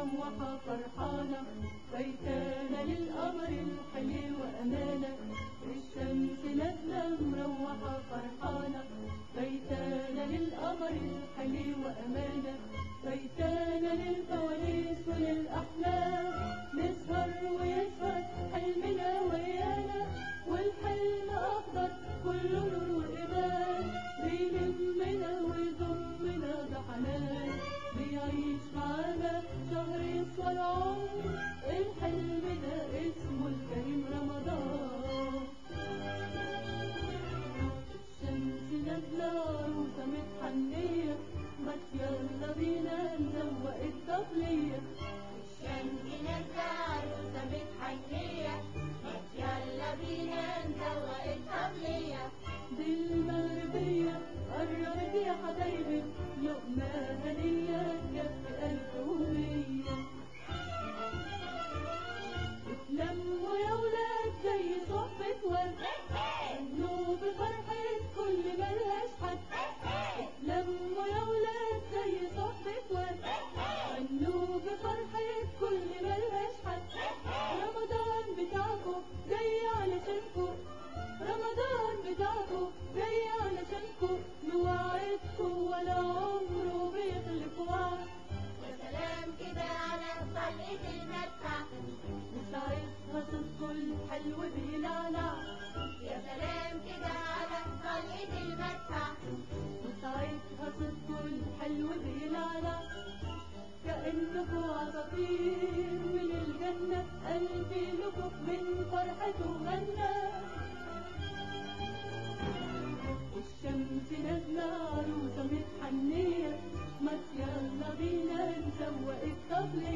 مروحة فرحانة فايتانة للقمر الحلو وأمانة الشمس نازلة مروحة فرحانة فايتانة للقمر الحلو وأمانة فايتانة للفوانيس وللأحلام نسهر ويسهر حلمنا ويانا والحلم أخضر كله نور وإيمان بيلمنا ويضمنا بحنان بيعيش معانا شهر يسوى العمر الحلم ده اسمه الكريم رمضان الشمس نازلة عروسة متحنية بس يلا بينا نزوق الطبلية الشمس نازلة عروسة متحنية بس يلا بينا نزوق الطبلية دي المغربية قربت يا حبايبي لقمة هنية تكفي ألف ومية اتلموا يا ولاد زي صحبة ورد غنوا بفرحة كل ملهاش حد اتلموا يا ولاد زي صحبة ورد غنوا بفرحة كل ملهاش حد رمضان بتاعكم جاي علشانكم رمضان بتاعكم جاي علشانكم نوعدكم ولا عمره بيخلف وعد يا سلام كده على طلقة المدفع وساعتها صدقوا الحلو بيلعلع يا سلام كده على طلقة المدفع وساعتها صدقوا الحلو بيلعلع كأنكوا عصافير من الجنة قلبي لكم من فرحته غنى الشمس نازلة عروسة متحنية ما يلا بينا نسوق الطبلية